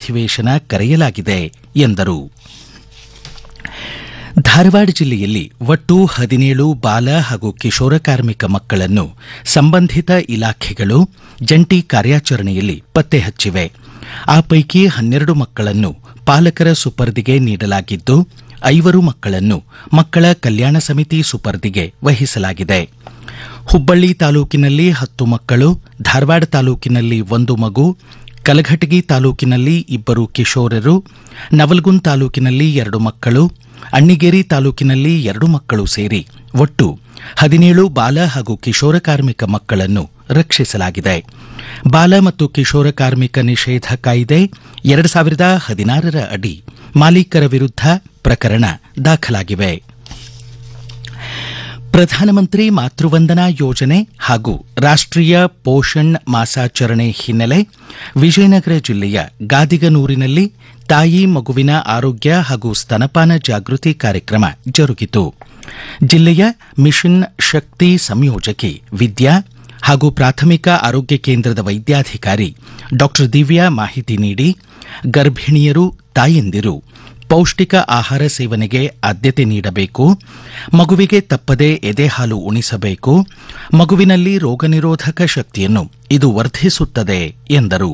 ಅಧಿವೇಶನ ಕರೆಯಲಾಗಿದೆ ಎಂದರು ಧಾರವಾಡ ಜಿಲ್ಲೆಯಲ್ಲಿ ಒಟ್ಟು ಹದಿನೇಳು ಬಾಲ ಹಾಗೂ ಕಿಶೋರ ಕಾರ್ಮಿಕ ಮಕ್ಕಳನ್ನು ಸಂಬಂಧಿತ ಇಲಾಖೆಗಳು ಜಂಟಿ ಕಾರ್ಯಾಚರಣೆಯಲ್ಲಿ ಪತ್ತೆ ಹಚ್ಚಿವೆ ಆ ಪೈಕಿ ಹನ್ನೆರಡು ಮಕ್ಕಳನ್ನು ಪಾಲಕರ ಸುಪರ್ದಿಗೆ ನೀಡಲಾಗಿದ್ದು ಐವರು ಮಕ್ಕಳನ್ನು ಮಕ್ಕಳ ಕಲ್ಯಾಣ ಸಮಿತಿ ಸುಪರ್ದಿಗೆ ವಹಿಸಲಾಗಿದೆ ಹುಬ್ಬಳ್ಳಿ ತಾಲೂಕಿನಲ್ಲಿ ಹತ್ತು ಮಕ್ಕಳು ಧಾರವಾಡ ತಾಲೂಕಿನಲ್ಲಿ ಒಂದು ಮಗು ಕಲಘಟಗಿ ತಾಲೂಕಿನಲ್ಲಿ ಇಬ್ಬರು ಕಿಶೋರರು ನವಲಗುಂದ್ ತಾಲೂಕಿನಲ್ಲಿ ಎರಡು ಮಕ್ಕಳು ಅಣ್ಣಿಗೇರಿ ತಾಲೂಕಿನಲ್ಲಿ ಎರಡು ಮಕ್ಕಳು ಸೇರಿ ಒಟ್ಟು ಹದಿನೇಳು ಬಾಲ ಹಾಗೂ ಕಿಶೋರ ಕಾರ್ಮಿಕ ಮಕ್ಕಳನ್ನು ರಕ್ಷಿಸಲಾಗಿದೆ ಬಾಲ ಮತ್ತು ಕಿಶೋರ ಕಾರ್ಮಿಕ ನಿಷೇಧ ಕಾಯ್ದೆ ಎರಡು ಸಾವಿರದ ಹದಿನಾರರ ಅಡಿ ಮಾಲೀಕರ ವಿರುದ್ಧ ಪ್ರಕರಣ ದಾಖಲಾಗಿವೆ ಪ್ರಧಾನಮಂತ್ರಿ ಮಾತೃವಂದನಾ ಯೋಜನೆ ಹಾಗೂ ರಾಷ್ಟ್ರೀಯ ಪೋಷಣ್ ಮಾಸಾಚರಣೆ ಹಿನ್ನೆಲೆ ವಿಜಯನಗರ ಜಿಲ್ಲೆಯ ಗಾದಿಗನೂರಿನಲ್ಲಿ ತಾಯಿ ಮಗುವಿನ ಆರೋಗ್ಯ ಹಾಗೂ ಸ್ತನಪಾನ ಜಾಗೃತಿ ಕಾರ್ಯಕ್ರಮ ಜರುಗಿತು ಜಿಲ್ಲೆಯ ಮಿಷನ್ ಶಕ್ತಿ ಸಂಯೋಜಕಿ ವಿದ್ಯಾ ಹಾಗೂ ಪ್ರಾಥಮಿಕ ಆರೋಗ್ಯ ಕೇಂದ್ರದ ವೈದ್ಯಾಧಿಕಾರಿ ಡಾ ದಿವ್ಯಾ ಮಾಹಿತಿ ನೀಡಿ ಗರ್ಭಿಣಿಯರು ತಾಯಂದಿರು ಪೌಷ್ಟಿಕ ಆಹಾರ ಸೇವನೆಗೆ ಆದ್ಯತೆ ನೀಡಬೇಕು ಮಗುವಿಗೆ ತಪ್ಪದೆ ಎದೆಹಾಲು ಉಣಿಸಬೇಕು ಮಗುವಿನಲ್ಲಿ ರೋಗನಿರೋಧಕ ಶಕ್ತಿಯನ್ನು ಇದು ವರ್ಧಿಸುತ್ತದೆ ಎಂದರು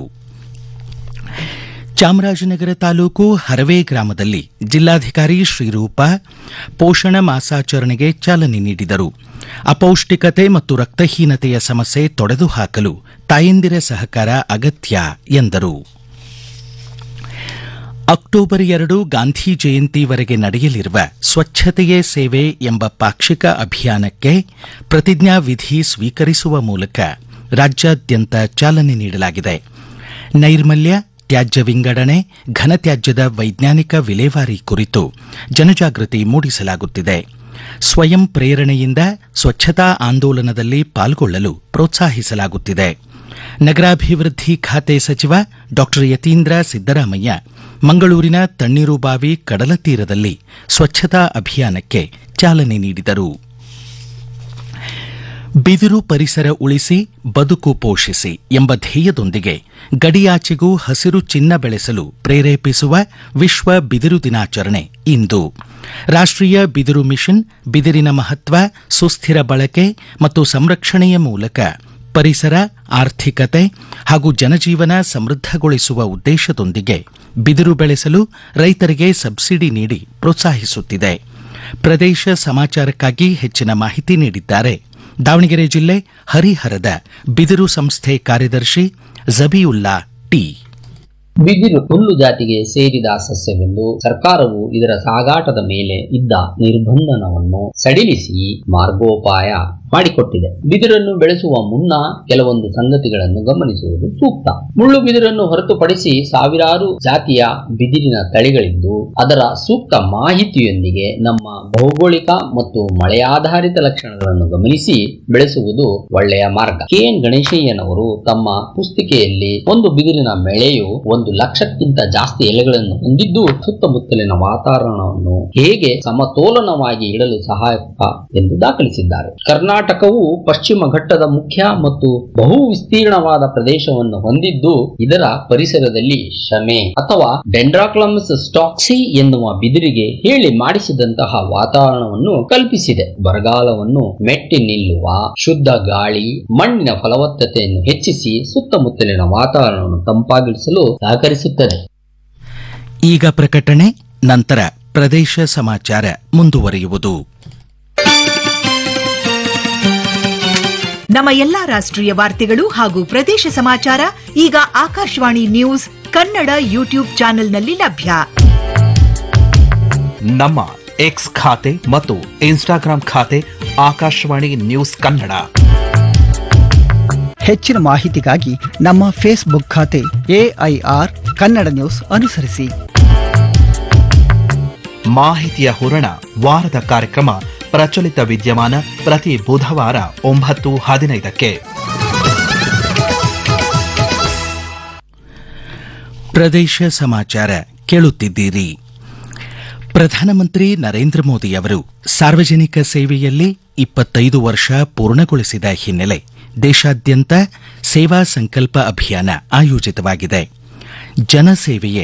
ಚಾಮರಾಜನಗರ ತಾಲೂಕು ಹರವೆ ಗ್ರಾಮದಲ್ಲಿ ಜಿಲ್ಲಾಧಿಕಾರಿ ಶ್ರೀರೂಪ ಪೋಷಣ ಮಾಸಾಚರಣೆಗೆ ಚಾಲನೆ ನೀಡಿದರು ಅಪೌಷ್ಟಿಕತೆ ಮತ್ತು ರಕ್ತಹೀನತೆಯ ಸಮಸ್ಯೆ ತೊಡೆದುಹಾಕಲು ತಾಯಂದಿರ ಸಹಕಾರ ಅಗತ್ಯ ಎಂದರು ಅಕ್ಟೋಬರ್ ಎರಡು ಗಾಂಧಿ ಜಯಂತಿವರೆಗೆ ನಡೆಯಲಿರುವ ಸ್ವಚ್ಛತೆಯೇ ಸೇವೆ ಎಂಬ ಪಾಕ್ಷಿಕ ಅಭಿಯಾನಕ್ಕೆ ಪ್ರತಿಜ್ಞಾ ವಿಧಿ ಸ್ವೀಕರಿಸುವ ಮೂಲಕ ರಾಜ್ಯಾದ್ಯಂತ ಚಾಲನೆ ನೀಡಲಾಗಿದೆ ನೈರ್ಮಲ್ಯ ತ್ಯಾಜ್ಯ ವಿಂಗಡಣೆ ಘನತ್ಯಾಜ್ಯದ ವೈಜ್ಞಾನಿಕ ವಿಲೇವಾರಿ ಕುರಿತು ಜನಜಾಗೃತಿ ಮೂಡಿಸಲಾಗುತ್ತಿದೆ ಸ್ವಯಂ ಪ್ರೇರಣೆಯಿಂದ ಸ್ವಚ್ಛತಾ ಆಂದೋಲನದಲ್ಲಿ ಪಾಲ್ಗೊಳ್ಳಲು ಪ್ರೋತ್ಸಾಹಿಸಲಾಗುತ್ತಿದೆ ನಗರಾಭಿವೃದ್ಧಿ ಖಾತೆ ಸಚಿವ ಡಾ ಯತೀಂದ್ರ ಸಿದ್ದರಾಮಯ್ಯ ಮಂಗಳೂರಿನ ತಣ್ಣೀರುಬಾವಿ ಕಡಲ ತೀರದಲ್ಲಿ ಸ್ವಚ್ಛತಾ ಅಭಿಯಾನಕ್ಕೆ ಚಾಲನೆ ನೀಡಿದರು ಬಿದಿರು ಪರಿಸರ ಉಳಿಸಿ ಬದುಕು ಪೋಷಿಸಿ ಎಂಬ ಧ್ಯೇಯದೊಂದಿಗೆ ಗಡಿಯಾಚೆಗೂ ಹಸಿರು ಚಿನ್ನ ಬೆಳೆಸಲು ಪ್ರೇರೇಪಿಸುವ ವಿಶ್ವ ಬಿದಿರು ದಿನಾಚರಣೆ ಇಂದು ರಾಷ್ಟ್ರೀಯ ಬಿದಿರು ಮಿಷನ್ ಬಿದಿರಿನ ಮಹತ್ವ ಸುಸ್ಥಿರ ಬಳಕೆ ಮತ್ತು ಸಂರಕ್ಷಣೆಯ ಮೂಲಕ ಪರಿಸರ ಆರ್ಥಿಕತೆ ಹಾಗೂ ಜನಜೀವನ ಸಮೃದ್ಧಗೊಳಿಸುವ ಉದ್ದೇಶದೊಂದಿಗೆ ಬಿದಿರು ಬೆಳೆಸಲು ರೈತರಿಗೆ ಸಬ್ಸಿಡಿ ನೀಡಿ ಪ್ರೋತ್ಸಾಹಿಸುತ್ತಿದೆ ಪ್ರದೇಶ ಸಮಾಚಾರಕ್ಕಾಗಿ ಹೆಚ್ಚಿನ ಮಾಹಿತಿ ನೀಡಿದ್ದಾರೆ ದಾವಣಗೆರೆ ಜಿಲ್ಲೆ ಹರಿಹರದ ಬಿದಿರು ಸಂಸ್ಥೆ ಕಾರ್ಯದರ್ಶಿ ಜಬಿಯುಲ್ಲಾ ಟಿ ಬಿದಿರು ಹುಲ್ಲು ಜಾತಿಗೆ ಸೇರಿದ ಸಸ್ಯವೆಂದು ಸರ್ಕಾರವು ಇದರ ಸಾಗಾಟದ ಮೇಲೆ ಇದ್ದ ನಿರ್ಬಂಧನವನ್ನು ಸಡಿಲಿಸಿ ಮಾರ್ಗೋಪಾಯ ಮಾಡಿಕೊಟ್ಟಿದೆ ಬಿದಿರನ್ನು ಬೆಳೆಸುವ ಮುನ್ನ ಕೆಲವೊಂದು ಸಂಗತಿಗಳನ್ನು ಗಮನಿಸುವುದು ಸೂಕ್ತ ಮುಳ್ಳು ಬಿದಿರನ್ನು ಹೊರತುಪಡಿಸಿ ಸಾವಿರಾರು ಜಾತಿಯ ಬಿದಿರಿನ ತಳಿಗಳಿದ್ದು ಅದರ ಸೂಕ್ತ ಮಾಹಿತಿಯೊಂದಿಗೆ ನಮ್ಮ ಭೌಗೋಳಿಕ ಮತ್ತು ಮಳೆಯಾಧಾರಿತ ಲಕ್ಷಣಗಳನ್ನು ಗಮನಿಸಿ ಬೆಳೆಸುವುದು ಒಳ್ಳೆಯ ಮಾರ್ಗ ಕೆ ಎನ್ ಗಣೇಶಯ್ಯನವರು ತಮ್ಮ ಪುಸ್ತಿಕೆಯಲ್ಲಿ ಒಂದು ಬಿದಿರಿನ ಬೆಳೆಯು ಒಂದು ಲಕ್ಷಕ್ಕಿಂತ ಜಾಸ್ತಿ ಎಲೆಗಳನ್ನು ಹೊಂದಿದ್ದು ಸುತ್ತಮುತ್ತಲಿನ ವಾತಾವರಣವನ್ನು ಹೇಗೆ ಸಮತೋಲನವಾಗಿ ಇಡಲು ಸಹಾಯಕ ಎಂದು ದಾಖಲಿಸಿದ್ದಾರೆ ಕರ್ನಾಟಕವು ಪಶ್ಚಿಮ ಘಟ್ಟದ ಮುಖ್ಯ ಮತ್ತು ಬಹು ವಿಸ್ತೀರ್ಣವಾದ ಪ್ರದೇಶವನ್ನು ಹೊಂದಿದ್ದು ಇದರ ಪರಿಸರದಲ್ಲಿ ಶಮೆ ಅಥವಾ ಡೆಂಡ್ರಾಕ್ಲಮಸ್ ಸ್ಟಾಕ್ಸಿ ಎನ್ನುವ ಬಿದಿರಿಗೆ ಹೇಳಿ ಮಾಡಿಸಿದಂತಹ ವಾತಾವರಣವನ್ನು ಕಲ್ಪಿಸಿದೆ ಬರಗಾಲವನ್ನು ಮೆಟ್ಟಿ ನಿಲ್ಲುವ ಶುದ್ಧ ಗಾಳಿ ಮಣ್ಣಿನ ಫಲವತ್ತತೆಯನ್ನು ಹೆಚ್ಚಿಸಿ ಸುತ್ತಮುತ್ತಲಿನ ವಾತಾವರಣವನ್ನು ತಂಪಾಗಿಡಿಸಲು ಸಹಕರಿಸುತ್ತದೆ ಈಗ ಪ್ರಕಟಣೆ ನಂತರ ಪ್ರದೇಶ ಸಮಾಚಾರ ಮುಂದುವರಿಯುವುದು ನಮ್ಮ ಎಲ್ಲಾ ರಾಷ್ಟ್ರೀಯ ವಾರ್ತೆಗಳು ಹಾಗೂ ಪ್ರದೇಶ ಸಮಾಚಾರ ಈಗ ಆಕಾಶವಾಣಿ ನ್ಯೂಸ್ ಕನ್ನಡ ಯೂಟ್ಯೂಬ್ ಚಾನೆಲ್ನಲ್ಲಿ ಲಭ್ಯ ನಮ್ಮ ಎಕ್ಸ್ ಖಾತೆ ಮತ್ತು ಇನ್ಸ್ಟಾಗ್ರಾಂ ಖಾತೆ ಆಕಾಶವಾಣಿ ನ್ಯೂಸ್ ಕನ್ನಡ ಹೆಚ್ಚಿನ ಮಾಹಿತಿಗಾಗಿ ನಮ್ಮ ಫೇಸ್ಬುಕ್ ಖಾತೆ ಎಐಆರ್ ಕನ್ನಡ ನ್ಯೂಸ್ ಅನುಸರಿಸಿ ಮಾಹಿತಿಯ ಹೂರಣ ವಾರದ ಕಾರ್ಯಕ್ರಮ ಪ್ರಚಲಿತ ವಿದ್ಯಮಾನ ಪ್ರತಿ ಬುಧವಾರ ಒಂಬತ್ತು ಹದಿನೈದಕ್ಕೆ ಪ್ರದೇಶ ಸಮಾಚಾರ ಕೇಳುತ್ತಿದ್ದೀರಿ ಪ್ರಧಾನಮಂತ್ರಿ ನರೇಂದ್ರ ಮೋದಿ ಅವರು ಸಾರ್ವಜನಿಕ ಸೇವೆಯಲ್ಲಿ ಇಪ್ಪತ್ತೈದು ವರ್ಷ ಪೂರ್ಣಗೊಳಿಸಿದ ಹಿನ್ನೆಲೆ ದೇಶಾದ್ಯಂತ ಸೇವಾ ಸಂಕಲ್ಪ ಅಭಿಯಾನ ಆಯೋಜಿತವಾಗಿದೆ ಜನಸೇವೆಯೇ